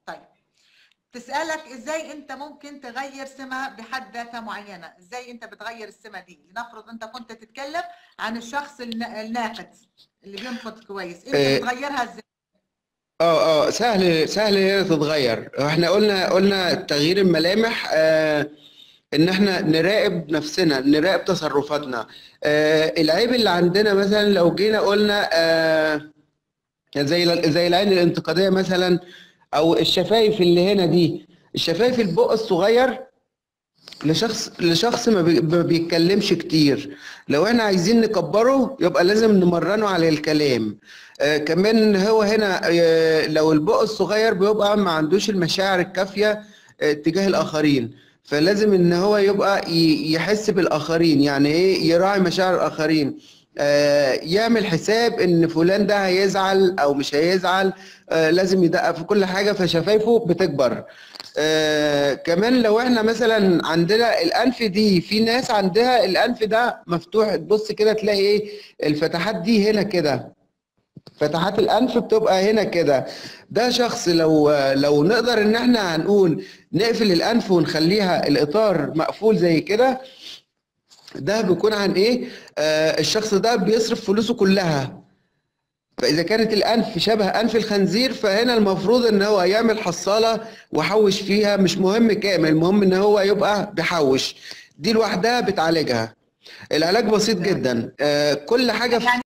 طيب تسألك ازاي انت ممكن تغير سمة بحد ذاتها معينة ازاي انت بتغير السمة دي لنفرض انت كنت تتكلم عن الشخص النا- الناقد اللي بينقد كويس انت إيه. بتغيرها ازاي اه اه سهل سهل هي تتغير احنا قلنا قلنا تغيير الملامح آه ان احنا نراقب نفسنا نراقب تصرفاتنا آه العيب اللي عندنا مثلا لو جينا قلنا آه زي زي العين الانتقاديه مثلا او الشفايف اللي هنا دي الشفايف البق الصغير لشخص لشخص ما بي- ما بيتكلمش كتير لو احنا عايزين نكبره يبقى لازم نمرنه على الكلام آه كمان هو هنا آه لو البق الصغير بيبقى ما عندوش المشاعر الكافية آه تجاه الآخرين فلازم ان هو يبقى ي- يحس بالآخرين يعني ايه يراعي مشاعر الآخرين آه يعمل حساب ان فلان ده هيزعل او مش هيزعل آه لازم يدقق في كل حاجة فشفايفه بتكبر آه كمان لو احنا مثلا عندنا الانف دي في ناس عندها الانف ده مفتوح تبص كده تلاقي ايه الفتحات دي هنا كده فتحات الانف بتبقى هنا كده ده شخص لو لو نقدر ان احنا هنقول نقفل الانف ونخليها الاطار مقفول زي كده ده بيكون عن ايه آه الشخص ده بيصرف فلوسه كلها فاذا كانت الانف شبه انف الخنزير فهنا المفروض ان هو يعمل حصاله وحوش فيها مش مهم كام المهم ان هو يبقى بيحوش دي لوحدها بتعالجها العلاج بسيط جدا آه كل حاجه في يعني